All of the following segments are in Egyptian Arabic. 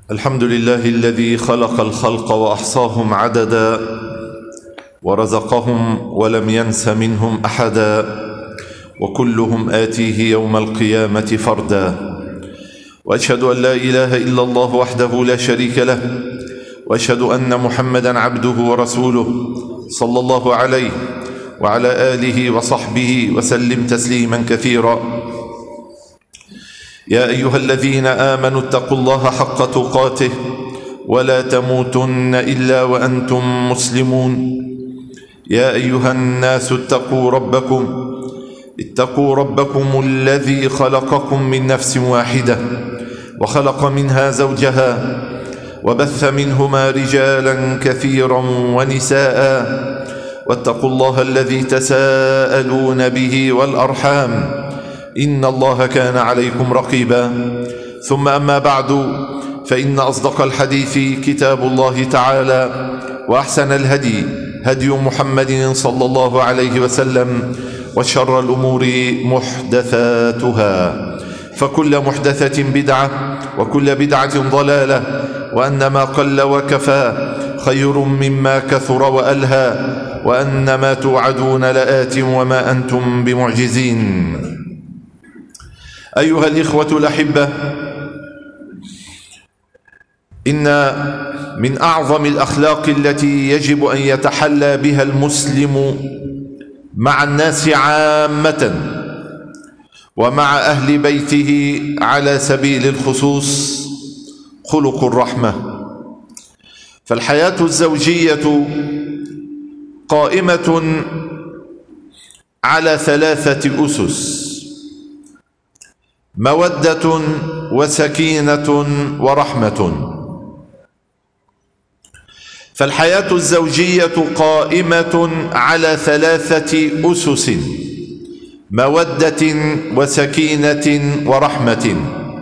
الحمد لله الذي خلق الخلق واحصاهم عددا ورزقهم ولم ينس منهم احدا وكلهم اتيه يوم القيامه فردا واشهد ان لا اله الا الله وحده لا شريك له واشهد ان محمدا عبده ورسوله صلى الله عليه وعلى اله وصحبه وسلم تسليما كثيرا يا ايها الذين امنوا اتقوا الله حق تقاته ولا تموتن الا وانتم مسلمون يا ايها الناس اتقوا ربكم اتقوا ربكم الذي خلقكم من نفس واحده وخلق منها زوجها وبث منهما رجالا كثيرا ونساء واتقوا الله الذي تساءلون به والارحام ان الله كان عليكم رقيبا ثم اما بعد فان اصدق الحديث كتاب الله تعالى واحسن الهدي هدي محمد صلى الله عليه وسلم وشر الامور محدثاتها فكل محدثه بدعه وكل بدعه ضلاله وان ما قل وكفى خير مما كثر والهى وان ما توعدون لات وما انتم بمعجزين ايها الاخوه الاحبه ان من اعظم الاخلاق التي يجب ان يتحلى بها المسلم مع الناس عامه ومع اهل بيته على سبيل الخصوص خلق الرحمه فالحياه الزوجيه قائمه على ثلاثه اسس موده وسكينه ورحمه فالحياه الزوجيه قائمه على ثلاثه اسس موده وسكينه ورحمه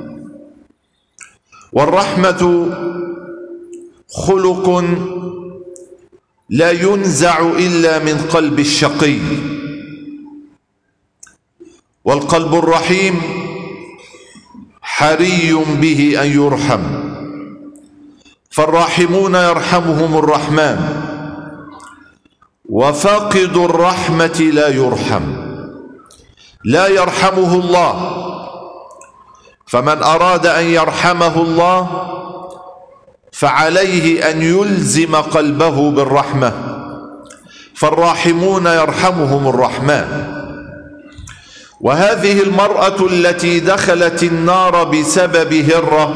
والرحمه خلق لا ينزع الا من قلب الشقي والقلب الرحيم حري به ان يرحم فالراحمون يرحمهم الرحمن وفاقد الرحمه لا يرحم لا يرحمه الله فمن اراد ان يرحمه الله فعليه ان يلزم قلبه بالرحمه فالراحمون يرحمهم الرحمن وهذه المراه التي دخلت النار بسبب هره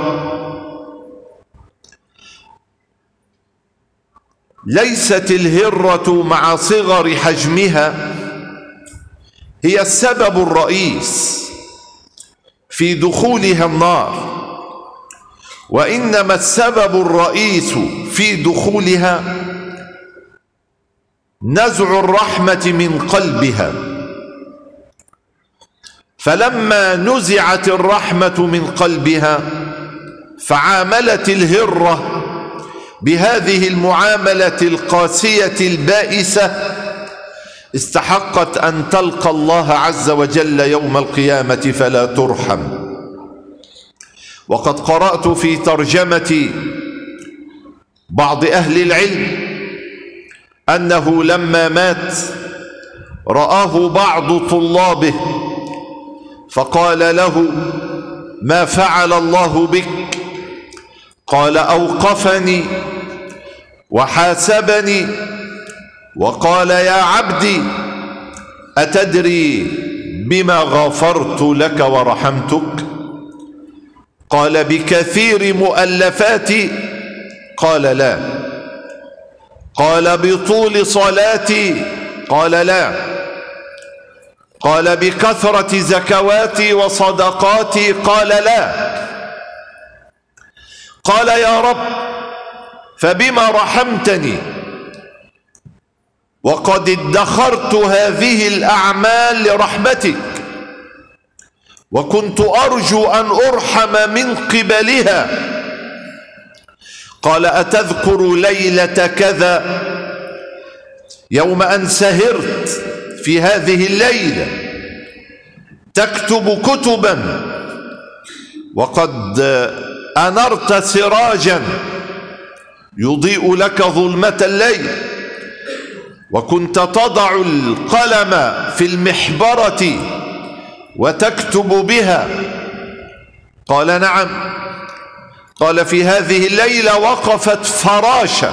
ليست الهره مع صغر حجمها هي السبب الرئيس في دخولها النار وانما السبب الرئيس في دخولها نزع الرحمه من قلبها فلما نزعت الرحمه من قلبها فعاملت الهره بهذه المعامله القاسيه البائسه استحقت ان تلقى الله عز وجل يوم القيامه فلا ترحم وقد قرات في ترجمه بعض اهل العلم انه لما مات راه بعض طلابه فقال له ما فعل الله بك قال اوقفني وحاسبني وقال يا عبدي اتدري بما غفرت لك ورحمتك قال بكثير مؤلفاتي قال لا قال بطول صلاتي قال لا قال بكثره زكواتي وصدقاتي قال لا قال يا رب فبما رحمتني وقد ادخرت هذه الاعمال لرحمتك وكنت ارجو ان ارحم من قبلها قال اتذكر ليله كذا يوم ان سهرت في هذه الليله تكتب كتبا وقد أنرت سراجا يضيء لك ظلمة الليل وكنت تضع القلم في المحبرة وتكتب بها قال نعم قال في هذه الليلة وقفت فراشة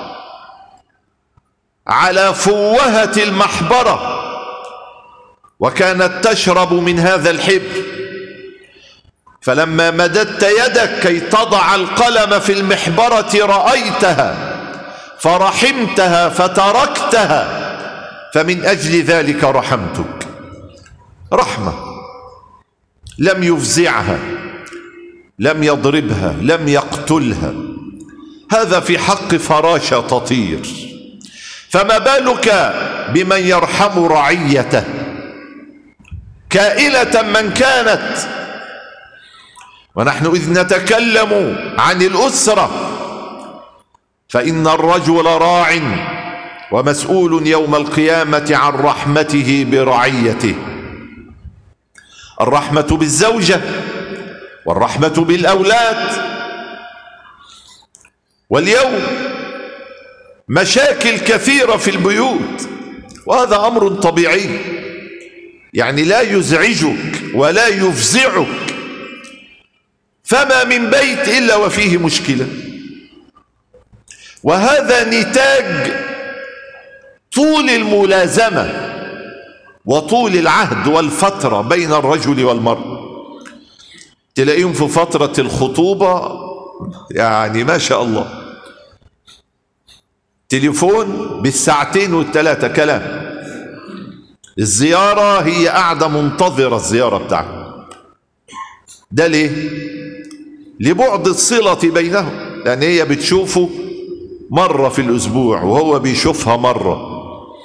على فوهة المحبرة وكانت تشرب من هذا الحبر فلما مددت يدك كي تضع القلم في المحبرة رأيتها فرحمتها فتركتها فمن أجل ذلك رحمتك رحمة لم يفزعها لم يضربها لم يقتلها هذا في حق فراشة تطير فما بالك بمن يرحم رعيته كائلة من كانت ونحن إذ نتكلم عن الأسرة فإن الرجل راع ومسؤول يوم القيامة عن رحمته برعيته الرحمة بالزوجة والرحمة بالأولاد واليوم مشاكل كثيرة في البيوت وهذا أمر طبيعي يعني لا يزعجك ولا يفزعك فما من بيت إلا وفيه مشكلة وهذا نتاج طول الملازمة وطول العهد والفترة بين الرجل والمرأة تلاقيهم في فترة الخطوبة يعني ما شاء الله تليفون بالساعتين والثلاثة كلام الزيارة هي قاعدة منتظرة الزيارة بتاعته ده ليه لبعد الصلة بينهم لأن هي بتشوفه مرة في الأسبوع وهو بيشوفها مرة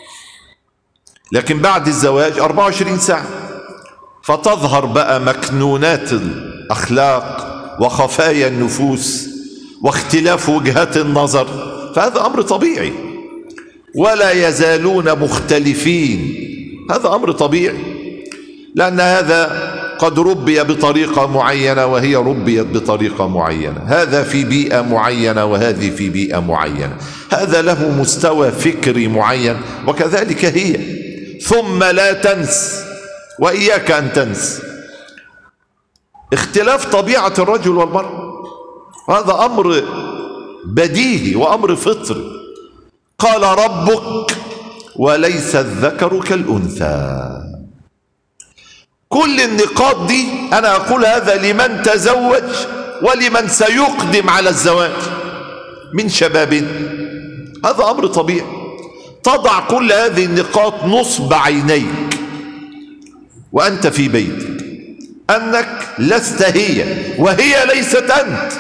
لكن بعد الزواج 24 ساعة فتظهر بقى مكنونات الأخلاق وخفايا النفوس واختلاف وجهات النظر فهذا أمر طبيعي ولا يزالون مختلفين هذا أمر طبيعي لأن هذا قد ربي بطريقة معينة وهي ربيت بطريقة معينة هذا في بيئة معينة وهذه في بيئة معينة هذا له مستوى فكري معين وكذلك هي ثم لا تنس وإياك أن تنس اختلاف طبيعة الرجل والمرأة هذا أمر بديهي وأمر فطري قال ربك وليس الذكر كالأنثى كل النقاط دي أنا أقول هذا لمن تزوج ولمن سيقدم على الزواج من شباب هذا أمر طبيعي تضع كل هذه النقاط نصب عينيك وأنت في بيتك أنك لست هي وهي ليست أنت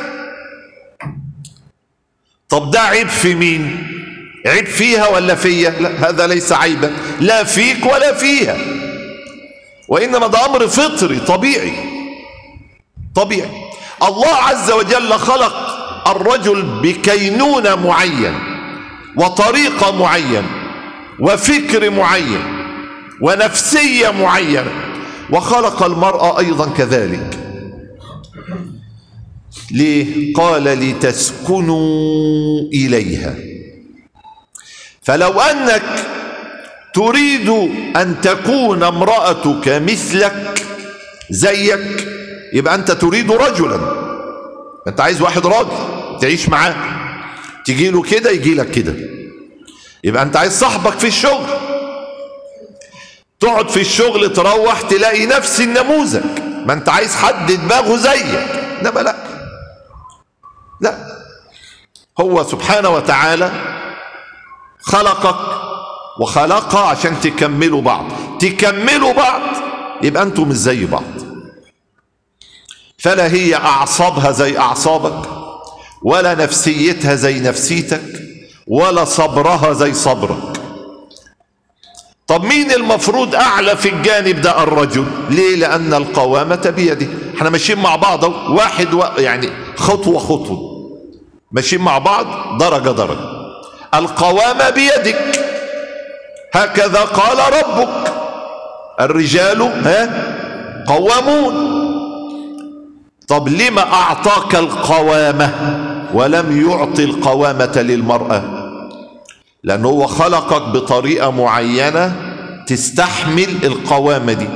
طب ده عيب في مين عيب فيها ولا فيا لا هذا ليس عيبا لا فيك ولا فيها وإنما ده أمر فطري طبيعي طبيعي الله عز وجل خلق الرجل بكينونة معين وطريقة معين وفكر معين ونفسية معينة وخلق المرأة أيضا كذلك ليه قال لتسكنوا إليها فلو أنك تريد أن تكون امرأتك مثلك زيك يبقى أنت تريد رجلا أنت عايز واحد راجل تعيش معاه تجي له كده يجي لك كده يبقى أنت عايز صاحبك في الشغل تقعد في الشغل تروح تلاقي نفس النموذج ما أنت عايز حد دماغه زيك إنما لا لا هو سبحانه وتعالى خلقك وخلقها عشان تكملوا بعض تكملوا بعض يبقى انتم مش زي بعض فلا هي اعصابها زي اعصابك ولا نفسيتها زي نفسيتك ولا صبرها زي صبرك طب مين المفروض اعلى في الجانب ده الرجل ليه لان القوامة بيده احنا ماشيين مع بعض واحد و... يعني خطوة خطوة ماشيين مع بعض درجة درجة القوامة بيدك هكذا قال ربك الرجال ها قوامون طب لما أعطاك القوامة ولم يعطي القوامة للمرأة لأنه هو خلقك بطريقة معينة تستحمل القوامة دي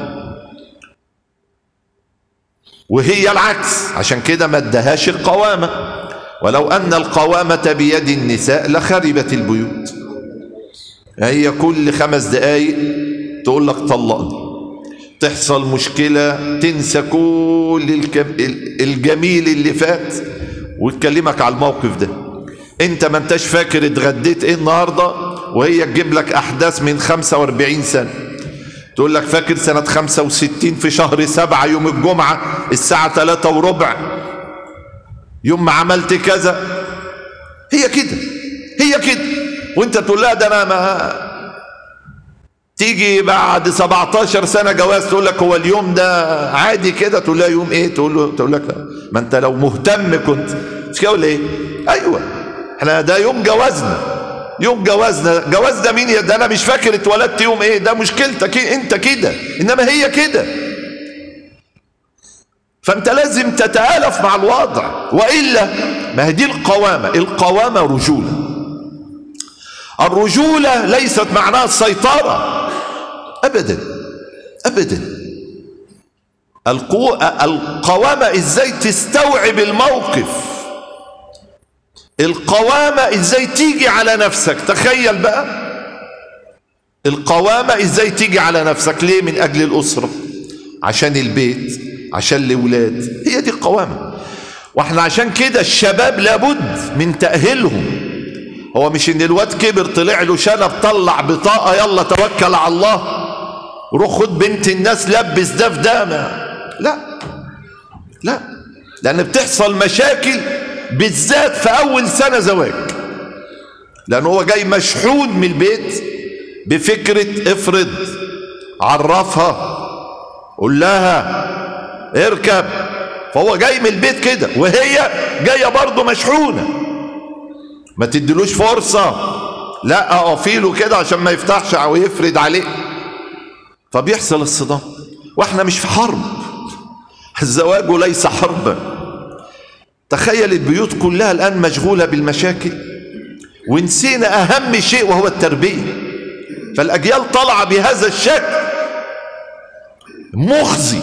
وهي العكس عشان كده ما ادهاش القوامة ولو أن القوامة بيد النساء لخربت البيوت هي كل خمس دقايق تقول لك طلقني تحصل مشكلة تنسى كل الجميل اللي فات وتكلمك على الموقف ده انت ما انتش فاكر اتغديت ايه النهاردة وهي تجيب لك احداث من 45 سنة تقول لك فاكر سنة 65 في شهر سبعة يوم الجمعة الساعة 3 وربع يوم ما عملت كذا هي كده هي كده وانت تقول لها ده انا ما تيجي بعد 17 سنة جواز تقول لك هو اليوم ده عادي كده تقول لها يوم ايه تقول له تقول لك ما انت لو مهتم كنت مش كده ولا ايه ايوه احنا ده يوم جوازنا يوم جوازنا جواز ده مين ده انا مش فاكر اتولدت يوم ايه ده مشكلتك انت كده انما هي كده فانت لازم تتالف مع الوضع والا ما هي دي القوامه القوامه رجوله الرجوله ليست معناها السيطره ابدا ابدا القوة القوامة ازاي تستوعب الموقف القوامة ازاي تيجي على نفسك تخيل بقى القوامة ازاي تيجي على نفسك ليه من اجل الاسرة عشان البيت عشان الاولاد هي دي القوامة واحنا عشان كده الشباب لابد من تأهيلهم هو مش ان الواد كبر طلع له شنب طلع بطاقة يلا توكل على الله روح خد بنت الناس لبس ده في ده لا لا لان بتحصل مشاكل بالذات في اول سنة زواج لان هو جاي مشحون من البيت بفكرة افرض عرفها قول لها اركب فهو جاي من البيت كده وهي جاية برضه مشحونة ما تدلوش فرصة لا اقفيله كده عشان ما يفتحش او يفرد عليه فبيحصل الصدام واحنا مش في حرب الزواج ليس حربا تخيل البيوت كلها الآن مشغولة بالمشاكل ونسينا أهم شيء وهو التربية فالأجيال طالعة بهذا الشكل مخزي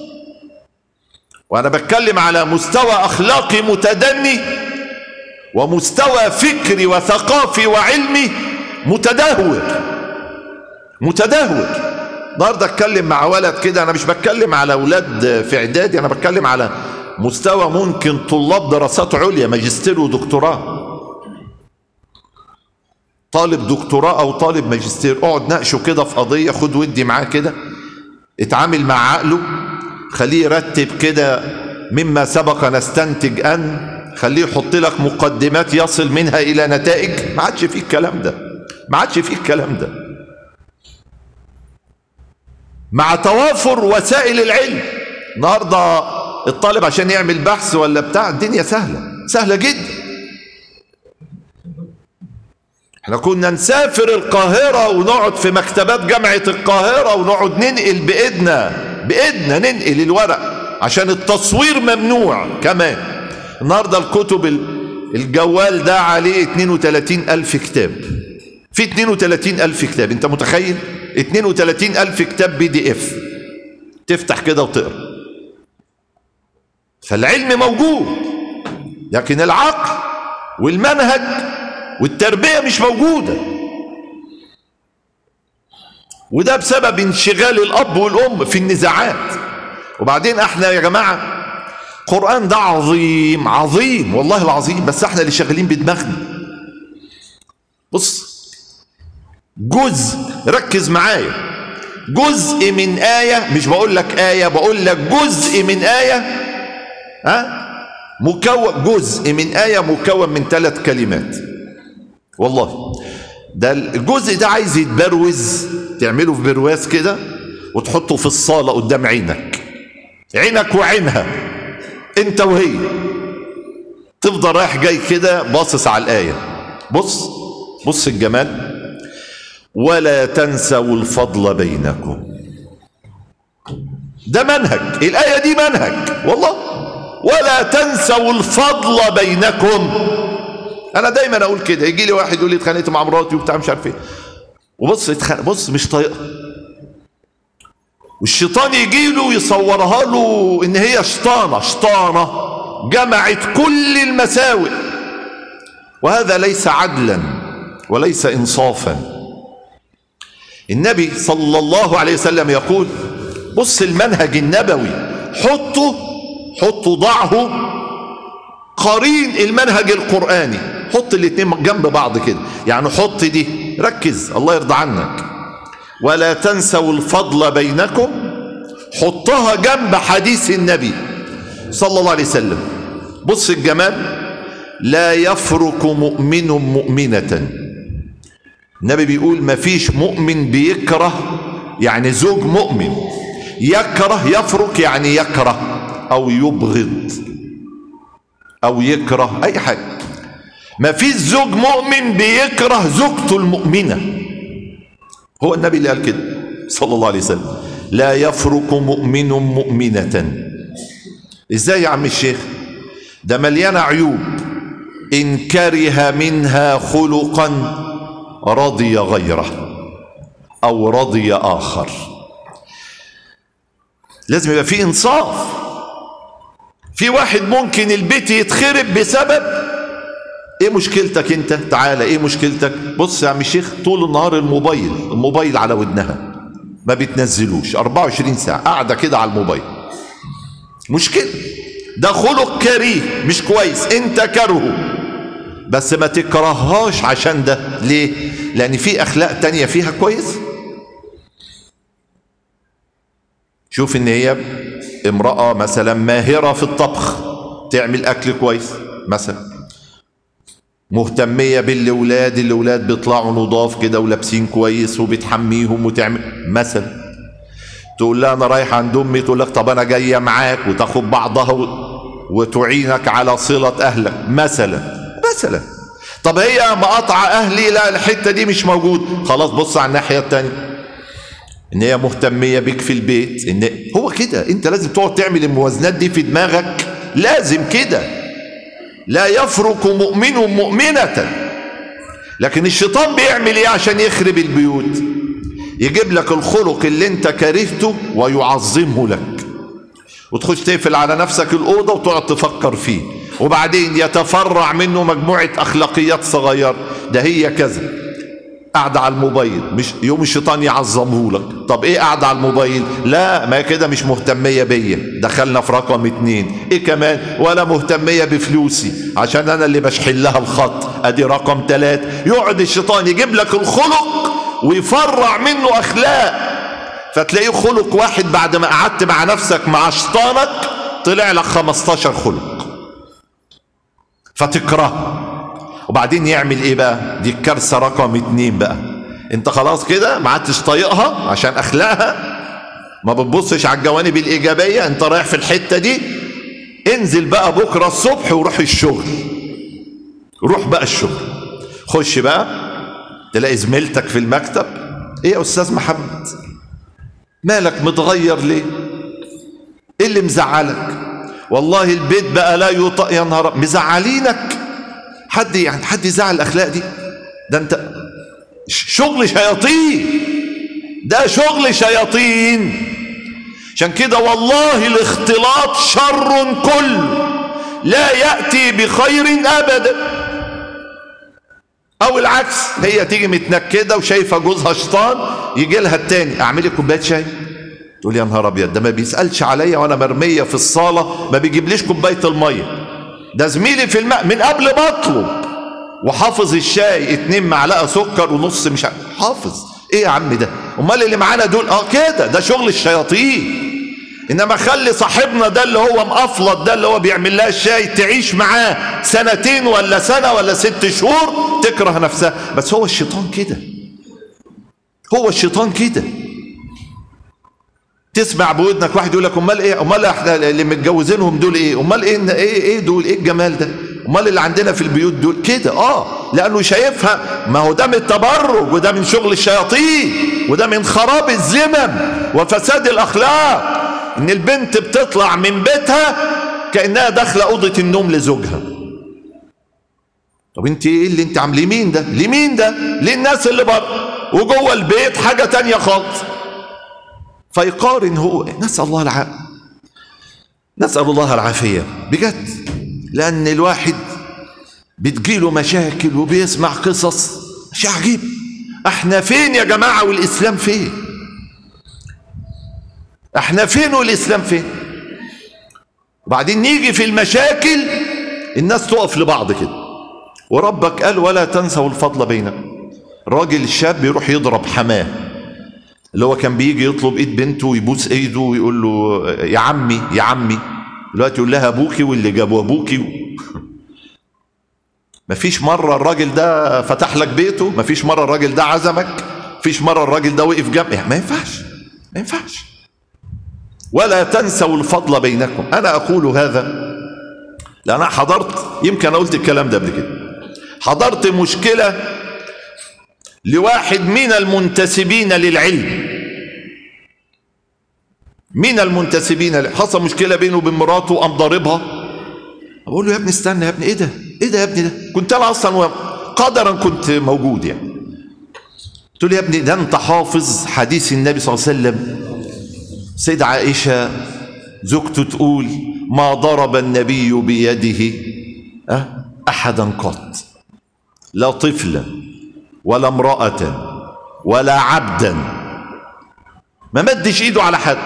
وأنا بتكلم على مستوى أخلاقي متدني ومستوى فكري وثقافي وعلمي متدهور متدهور النهارده اتكلم مع ولد كده انا مش بتكلم على اولاد في اعدادي انا بتكلم على مستوى ممكن طلاب دراسات عليا ماجستير ودكتوراه طالب دكتوراه او طالب ماجستير اقعد ناقشه كده في قضيه خد ودي معاه كده اتعامل مع عقله خليه يرتب كده مما سبق نستنتج ان خليه يحط لك مقدمات يصل منها الى نتائج ما عادش فيه الكلام ده ما عادش فيه الكلام ده مع توافر وسائل العلم النهارده الطالب عشان يعمل بحث ولا بتاع الدنيا سهله سهله جدا احنا كنا نسافر القاهرة ونقعد في مكتبات جامعة القاهرة ونقعد ننقل بإيدنا بإيدنا ننقل الورق عشان التصوير ممنوع كمان النهاردة الكتب الجوال ده عليه 32 ألف كتاب في 32 ألف كتاب انت متخيل 32 ألف كتاب بي دي اف تفتح كده وتقرا فالعلم موجود لكن العقل والمنهج والتربية مش موجودة وده بسبب انشغال الأب والأم في النزاعات وبعدين احنا يا جماعة القرآن ده عظيم عظيم والله العظيم بس احنا اللي شغالين بدماغنا بص جزء ركز معايا جزء من آية مش بقول لك آية بقول لك جزء من آية ها مكون جزء من آية مكون من ثلاث كلمات والله ده الجزء ده عايز يتبروز تعمله في برواز كده وتحطه في الصالة قدام عينك عينك وعينها انت وهي تفضل رايح جاي كده باصص على الآية بص بص الجمال ولا تنسوا الفضل بينكم ده منهج الآية دي منهج والله ولا تنسوا الفضل بينكم انا دايما اقول كده يجي لي واحد يقول لي اتخانقت مع مراتي وبتاع مش عارف ايه وبص اتخانق بص مش طايقها والشيطان يجي له ويصورها له ان هي شطانه شطانه جمعت كل المساوئ وهذا ليس عدلا وليس انصافا النبي صلى الله عليه وسلم يقول بص المنهج النبوي حطه حطه ضعه قرين المنهج القرآني حط الاثنين جنب بعض كده يعني حط دي ركز الله يرضى عنك ولا تنسوا الفضل بينكم حطها جنب حديث النبي صلى الله عليه وسلم بص الجمال لا يفرق مؤمن مؤمنة النبي بيقول ما فيش مؤمن بيكره يعني زوج مؤمن يكره يفرق يعني يكره او يبغض او يكره اي حاجه ما فيش زوج مؤمن بيكره زوجته المؤمنه هو النبي اللي قال كده صلى الله عليه وسلم لا يفرق مؤمن مؤمنه ازاي يا عم الشيخ ده مليانه عيوب ان كره منها خلقا رضي غيره او رضي اخر لازم يبقى في انصاف في واحد ممكن البيت يتخرب بسبب ايه مشكلتك انت تعالى ايه مشكلتك بص يا عم الشيخ طول النهار الموبايل الموبايل على ودنها ما بتنزلوش 24 ساعة قاعدة كده على الموبايل مشكلة ده خلق كريه مش كويس انت كرهه بس ما تكرههاش عشان ده ليه لان في اخلاق تانية فيها كويس شوف ان هي امرأة مثلا ماهرة في الطبخ تعمل اكل كويس مثلا مهتمية بالأولاد الأولاد بيطلعوا نضاف كده ولابسين كويس وبتحميهم وتعمل مثلا تقول لها أنا رايح عند أمي تقول لك طب أنا جاية معاك وتاخد بعضها و... وتعينك على صلة أهلك مثلا مثلا طب هي مقاطعة أهلي لا الحتة دي مش موجود خلاص بص على الناحية التانية ان هي مهتمية بك في البيت ان هو كده انت لازم تقعد تعمل الموازنات دي في دماغك لازم كده لا يفرق مؤمن مؤمنة لكن الشيطان بيعمل ايه عشان يخرب البيوت يجيب لك الخلق اللي انت كرهته ويعظمه لك وتخش تقفل على نفسك الأوضة وتقعد تفكر فيه وبعدين يتفرع منه مجموعة أخلاقيات صغيرة ده هي كذا قاعدة على الموبايل مش يوم الشيطان يعظمه لك طب ايه قاعدة على الموبايل لا ما كده مش مهتمية بيا دخلنا في رقم اتنين ايه كمان ولا مهتمية بفلوسي عشان انا اللي بشحن لها الخط ادي رقم تلات يقعد الشيطان يجيب لك الخلق ويفرع منه اخلاق فتلاقيه خلق واحد بعد ما قعدت مع نفسك مع شيطانك طلع لك 15 خلق فتكرهه وبعدين يعمل ايه بقى دي الكارثه رقم اتنين بقى انت خلاص كده ما عدتش طايقها عشان اخلاقها ما بتبصش على الجوانب الايجابيه انت رايح في الحته دي انزل بقى بكره الصبح وروح الشغل روح بقى الشغل خش بقى تلاقي زميلتك في المكتب ايه يا استاذ محمد مالك متغير ليه ايه اللي مزعلك والله البيت بقى لا يطق يا نهار مزعلينك حد يعني حد يزعل الاخلاق دي ده انت شغل شياطين ده شغل شياطين عشان كده والله الاختلاط شر كل لا ياتي بخير ابدا او العكس هي تيجي متنكده وشايفه جوزها شيطان يجي لها التاني اعمل لي كوبايه شاي تقول يا نهار ابيض ده ما بيسالش عليا وانا مرميه في الصاله ما بيجيبليش كوبايه الميه ده زميلي في الماء من قبل ما اطلب وحافظ الشاي اتنين معلقه سكر ونص مش حافظ ايه يا عم ده امال اللي معانا دول اه كده ده شغل الشياطين انما خلي صاحبنا ده اللي هو مقفلط ده اللي هو بيعمل لها الشاي تعيش معاه سنتين ولا سنه ولا ست شهور تكره نفسها بس هو الشيطان كده هو الشيطان كده تسمع بودنك واحد يقول لك امال ايه امال احنا اللي متجوزينهم دول ايه امال ايه ايه ايه دول ايه الجمال ده امال اللي عندنا في البيوت دول كده اه لانه شايفها ما هو ده من التبرج وده من شغل الشياطين وده من خراب الذمم وفساد الاخلاق ان البنت بتطلع من بيتها كانها داخله اوضه النوم لزوجها طب انت ايه اللي انت عامله لمين ده لمين ده للناس اللي بره وجوه البيت حاجه تانية خالص فيقارن هو نسال الله العافيه نسال الله العافيه بجد لان الواحد بتجيله مشاكل وبيسمع قصص شيء عجيب احنا فين يا جماعه والاسلام فين احنا فين والاسلام فين وبعدين نيجي في المشاكل الناس تقف لبعض كده وربك قال ولا تنسوا الفضل بينكم راجل الشاب يروح يضرب حماه اللي هو كان بيجي يطلب ايد بنته ويبوس ايده ويقول له يا عمي يا عمي دلوقتي يقول لها ابوكي واللي جابوا ابوكي مفيش مرة الراجل ده فتح لك بيته مفيش مرة الراجل ده عزمك مفيش مرة الراجل ده وقف جنبك ما ينفعش ما ينفعش ولا تنسوا الفضل بينكم انا اقول هذا لان انا حضرت يمكن انا قلت الكلام ده قبل كده حضرت مشكله لواحد من المنتسبين للعلم من المنتسبين حصل مشكله بينه وبين مراته وقام ضاربها بقول له يا ابني استنى يا ابني ايه ده ايه ده يا ابني ده كنت انا اصلا قدرا كنت موجود يعني قلت له يا ابني ده انت حافظ حديث النبي صلى الله عليه وسلم سيدة عائشة زوجته تقول ما ضرب النبي بيده أحدا قط لا طفلا ولا امرأة ولا عبدا ما مدش ايده على حد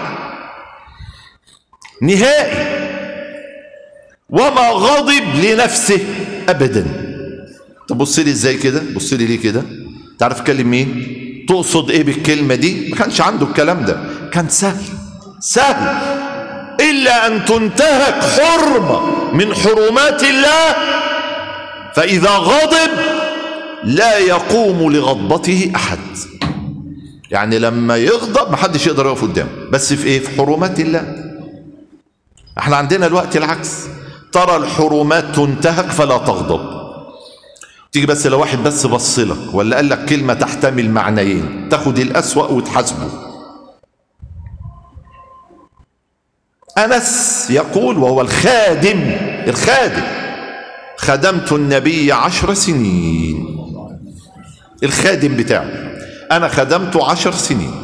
نهائي وما غضب لنفسه ابدا طب بص لي ازاي كده بص لي ليه كده تعرف تكلم مين تقصد ايه بالكلمه دي ما كانش عنده الكلام ده كان سهل سهل إلا أن تنتهك حرمة من حرمات الله فإذا غضب لا يقوم لغضبته أحد يعني لما يغضب ما حدش يقدر يقف قدامه بس في ايه في حرمات الله احنا عندنا الوقت العكس ترى الحرمات تنتهك فلا تغضب تيجي بس لو واحد بس بص لك ولا قال لك كلمه تحتمل معنيين تاخد الاسوأ وتحاسبه أنس يقول وهو الخادم الخادم خدمت النبي عشر سنين الخادم بتاعه أنا خدمته عشر سنين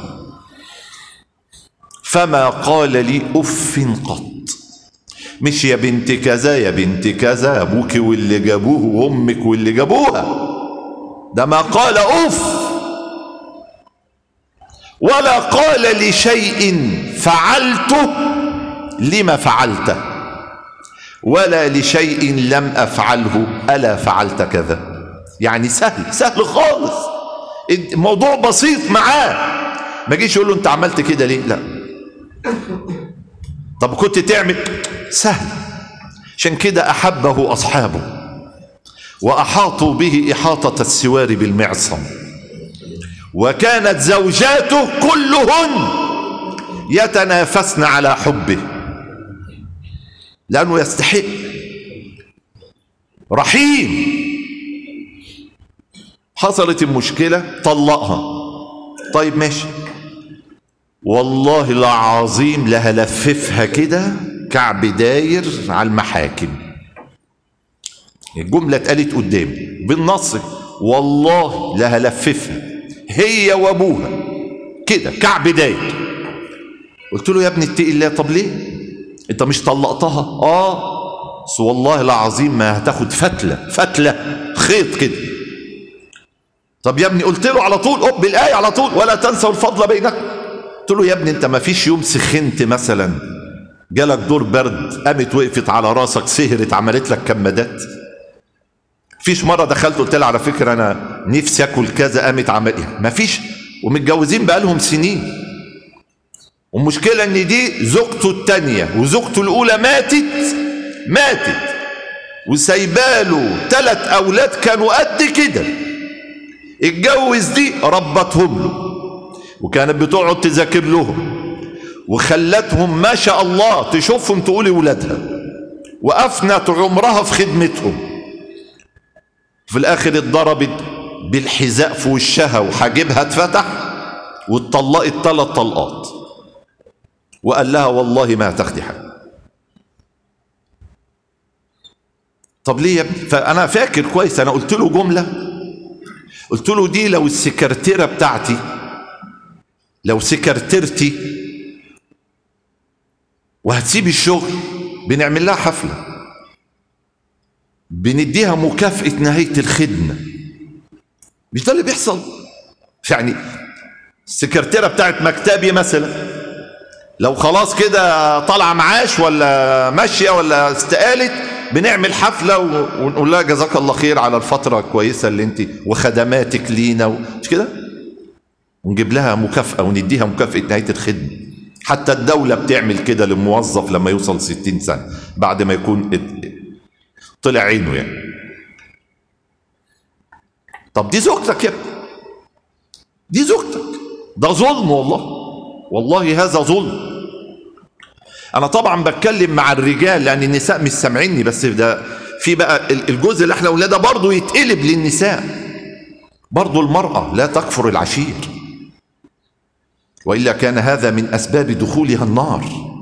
فما قال لي أف قط مش يا بنت كذا يا بنت كذا أبوك واللي جابوه وأمك واللي جابوها ده ما قال أف ولا قال لشيء فعلته لما فعلته ولا لشيء لم افعله الا فعلت كذا يعني سهل سهل خالص الموضوع بسيط معاه ما جيش يقول له انت عملت كده ليه لا طب كنت تعمل سهل عشان كده احبه اصحابه واحاطوا به احاطه السوار بالمعصم وكانت زوجاته كلهن يتنافسن على حبه لأنه يستحق رحيم حصلت المشكلة طلقها طيب ماشي والله العظيم لهلففها كده كعب داير على المحاكم الجملة اتقالت قدامي بالنص والله لهلففها هي وابوها كده كعب داير قلت له يا ابني اتقي الله طب ليه انت مش طلقتها اه بس والله العظيم ما هتاخد فتله فتله خيط كده طب يا ابني قلت له على طول أب بالآية على طول ولا تنسوا الفضل بينكم قلت له يا ابني انت ما فيش يوم سخنت مثلا جالك دور برد قامت وقفت على راسك سهرت عملت لك كمادات فيش مره دخلت قلت لها على فكره انا نفسي اكل كذا قامت عمل ما فيش ومتجوزين بقالهم سنين والمشكلة ان دي زوجته التانية وزوجته الاولى ماتت ماتت وسايباله ثلاث اولاد كانوا قد كده اتجوز دي ربتهم له وكانت بتقعد تذاكر لهم وخلتهم ما شاء الله تشوفهم تقولي ولادها وافنت عمرها في خدمتهم في الاخر اتضربت بالحذاء في وشها وحاجبها اتفتح واتطلقت ثلاث طلقات وقال لها والله ما هتاخدي حاجه طب ليه يا ابني فانا فاكر كويس انا قلت له جمله قلت له دي لو السكرتيره بتاعتي لو سكرتيرتي وهتسيب الشغل بنعمل لها حفله بنديها مكافاه نهايه الخدمه مش ده اللي بيحصل يعني السكرتيره بتاعت مكتبي مثلا لو خلاص كده طالعه معاش ولا ماشيه ولا استقالت بنعمل حفله ونقول لها جزاك الله خير على الفتره الكويسه اللي انت وخدماتك لينا و... مش كده ونجيب لها مكافاه ونديها مكافاه نهايه الخدمه حتى الدوله بتعمل كده للموظف لما يوصل 60 سنه بعد ما يكون طلع عينه يعني طب دي زوجتك يا ابني دي زوجتك ده ظلم والله والله هذا ظلم انا طبعا بتكلم مع الرجال لان النساء مش سامعيني بس ده في بقى الجزء اللي احنا قلناه ده برضه يتقلب للنساء برضه المرأة لا تكفر العشير وإلا كان هذا من أسباب دخولها النار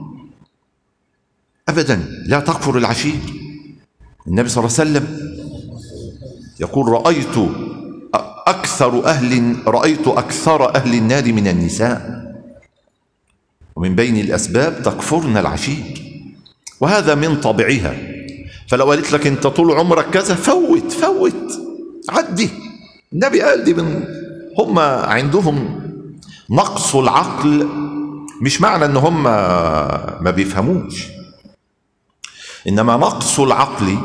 أبدا لا تكفر العشير النبي صلى الله عليه وسلم يقول رأيت أكثر أهل رأيت أكثر أهل النار من النساء ومن بين الأسباب تكفرن العشير وهذا من طبعها فلو قالت لك أنت طول عمرك كذا فوت فوت عدي النبي قال دي من هم عندهم نقص العقل مش معنى ان هم ما بيفهموش انما نقص العقل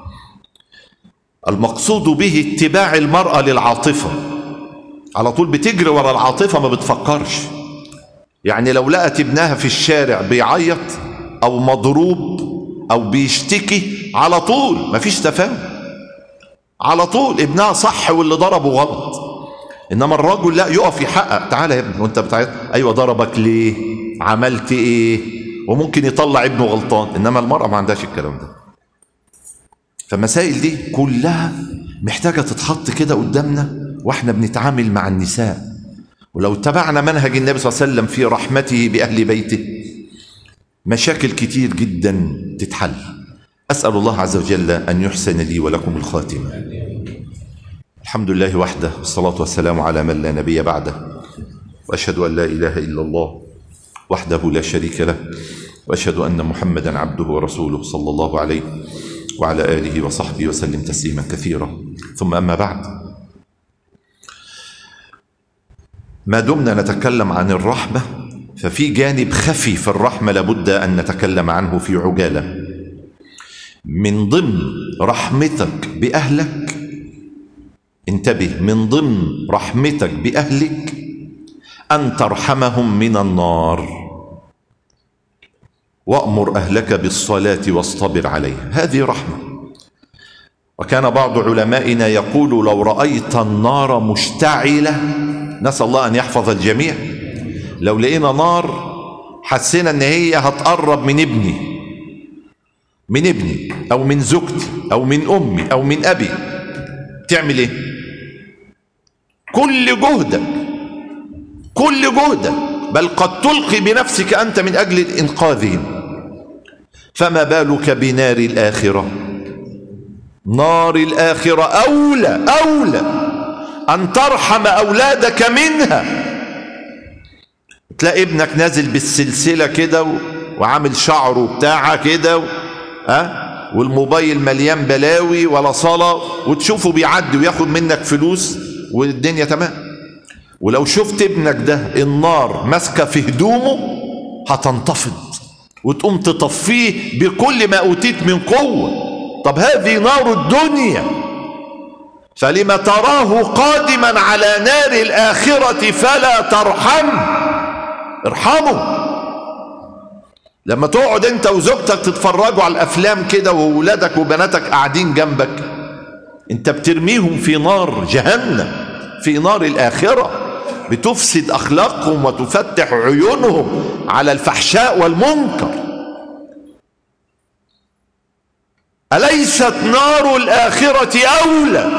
المقصود به اتباع المرأة للعاطفة على طول بتجري ورا العاطفة ما بتفكرش يعني لو لقت ابنها في الشارع بيعيط او مضروب او بيشتكي على طول مفيش تفاهم على طول ابنها صح واللي ضربه غلط انما الرجل لا يقف يحقق تعالى يا ابني وانت بتعيط ايوه ضربك ليه عملت ايه وممكن يطلع ابنه غلطان انما المرأة ما عندهاش الكلام ده فالمسائل دي كلها محتاجة تتحط كده قدامنا واحنا بنتعامل مع النساء ولو اتبعنا منهج النبي صلى الله عليه وسلم في رحمته بأهل بيته مشاكل كتير جدا تتحل أسأل الله عز وجل أن يحسن لي ولكم الخاتمة الحمد لله وحده والصلاة والسلام على من لا نبي بعده وأشهد أن لا إله إلا الله وحده لا شريك له وأشهد أن محمدا عبده ورسوله صلى الله عليه وعلى آله وصحبه وسلم تسليما كثيرا ثم أما بعد ما دمنا نتكلم عن الرحمة ففي جانب خفي في الرحمة لابد أن نتكلم عنه في عجالة من ضمن رحمتك بأهلك انتبه من ضمن رحمتك بأهلك أن ترحمهم من النار وأمر أهلك بالصلاة واصطبر عليها هذه رحمة وكان بعض علمائنا يقول لو رأيت النار مشتعلة نسأل الله أن يحفظ الجميع لو لقينا نار حسينا ان هي هتقرب من ابني من ابني او من زوجتي او من امي او من ابي تعمل ايه كل جهدك كل جهدك بل قد تلقي بنفسك انت من اجل انقاذهم فما بالك بنار الاخره نار الاخره اولى اولى ان ترحم اولادك منها تلاقي ابنك نازل بالسلسله كده وعامل شعره بتاعه كده ها والموبايل مليان بلاوي ولا صلاه وتشوفه بيعدي وياخد منك فلوس والدنيا تمام ولو شفت ابنك ده النار ماسكه في هدومه هتنتفض وتقوم تطفيه بكل ما اوتيت من قوه طب هذه نار الدنيا فلما تراه قادما على نار الاخره فلا ترحمه ارحمه لما تقعد انت وزوجتك تتفرجوا على الافلام كده وولادك وبناتك قاعدين جنبك انت بترميهم في نار جهنم في نار الاخره بتفسد اخلاقهم وتفتح عيونهم على الفحشاء والمنكر اليست نار الاخره اولى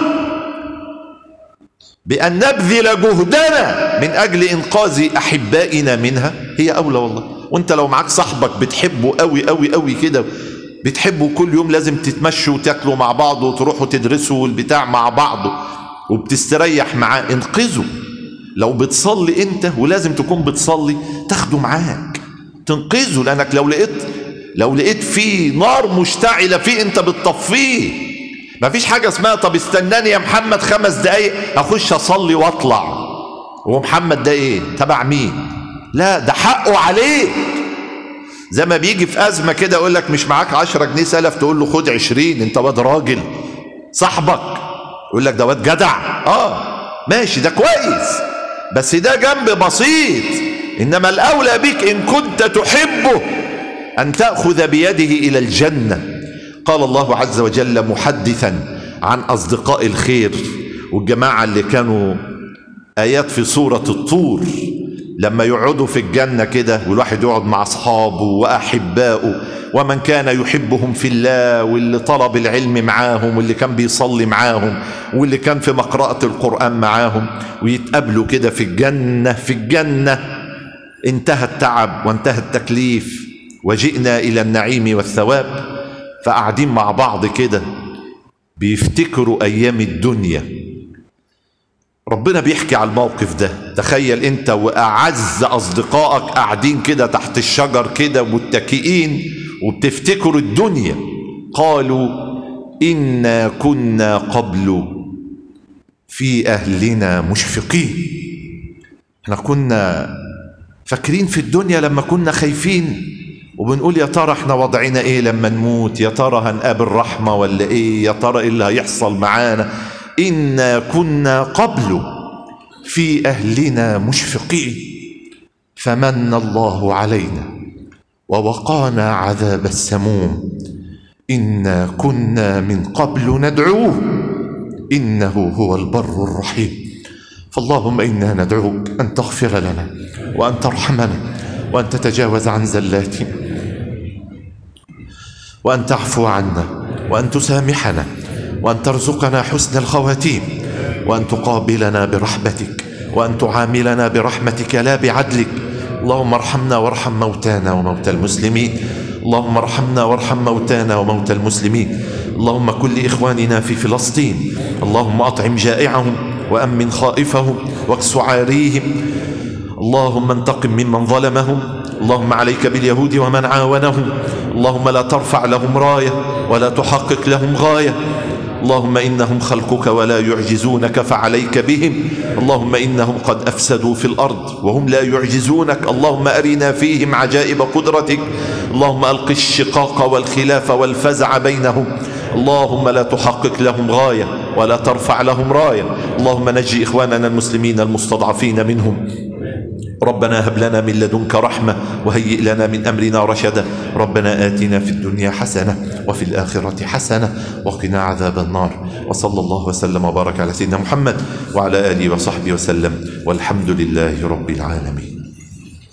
بأن نبذل جهدنا من أجل إنقاذ أحبائنا منها هي أولى والله وانت لو معاك صاحبك بتحبه قوي قوي قوي كده بتحبوا كل يوم لازم تتمشوا وتاكلوا مع بعض وتروحوا تدرسوا البتاع مع بعض وبتستريح معاه انقذه لو بتصلي انت ولازم تكون بتصلي تاخده معاك تنقذه لانك لو لقيت لو لقيت فيه نار مشتعله فيه انت بتطفيه مفيش حاجه اسمها طب استناني يا محمد خمس دقايق اخش اصلي واطلع هو محمد ده ايه تبع مين لا ده حقه عليك زي ما بيجي في ازمه كده يقول لك مش معاك 10 جنيه سلف تقول له خد 20 انت واد راجل صاحبك يقول لك ده واد جدع اه ماشي ده كويس بس ده جنب بسيط انما الاولى بك ان كنت تحبه ان تاخذ بيده الى الجنه قال الله عز وجل محدثا عن اصدقاء الخير والجماعه اللي كانوا ايات في سوره الطور لما يقعدوا في الجنة كده والواحد يقعد مع أصحابه وأحبائه ومن كان يحبهم في الله واللي طلب العلم معاهم واللي كان بيصلي معاهم واللي كان في مقرأة القرآن معاهم ويتقابلوا كده في الجنة في الجنة انتهى التعب وانتهى التكليف وجئنا إلى النعيم والثواب فقاعدين مع بعض كده بيفتكروا أيام الدنيا ربنا بيحكي على الموقف ده تخيل انت واعز اصدقائك قاعدين كده تحت الشجر كده متكئين وبتفتكروا الدنيا قالوا انا كنا قبل في اهلنا مشفقين احنا كنا فاكرين في الدنيا لما كنا خايفين وبنقول يا ترى احنا وضعنا ايه لما نموت يا ترى هنقابل رحمه ولا ايه يا ترى ايه اللي هيحصل معانا إنا كنا قبل في أهلنا مشفقين فمن الله علينا ووقانا عذاب السموم إنا كنا من قبل ندعوه إنه هو البر الرحيم فاللهم إنا ندعوك أن تغفر لنا وأن ترحمنا وأن تتجاوز عن زلاتنا وأن تعفو عنا وأن تسامحنا وأن ترزقنا حسن الخواتيم وأن تقابلنا برحمتك وأن تعاملنا برحمتك لا بعدلك اللهم ارحمنا وارحم موتانا وموتى المسلمين اللهم ارحمنا وارحم موتانا وموتى المسلمين اللهم كن لإخواننا في فلسطين اللهم أطعم جائعهم وأمن خائفهم واكس عاريهم اللهم انتقم ممن ظلمهم اللهم عليك باليهود ومن عاونهم اللهم لا ترفع لهم رايه ولا تحقق لهم غايه اللهم إنهم خلقك ولا يعجزونك فعليك بهم اللهم إنهم قد أفسدوا في الأرض وهم لا يعجزونك اللهم أرنا فيهم عجائب قدرتك اللهم ألق الشقاق والخلاف والفزع بينهم اللهم لا تحقق لهم غاية ولا ترفع لهم راية اللهم نجي إخواننا المسلمين المستضعفين منهم ربنا هب لنا من لدنك رحمة وهيئ لنا من أمرنا رشدا ربنا آتنا في الدنيا حسنة وفي الآخرة حسنة وقنا عذاب النار وصلى الله وسلم وبارك على سيدنا محمد وعلى آله وصحبه وسلم والحمد لله رب العالمين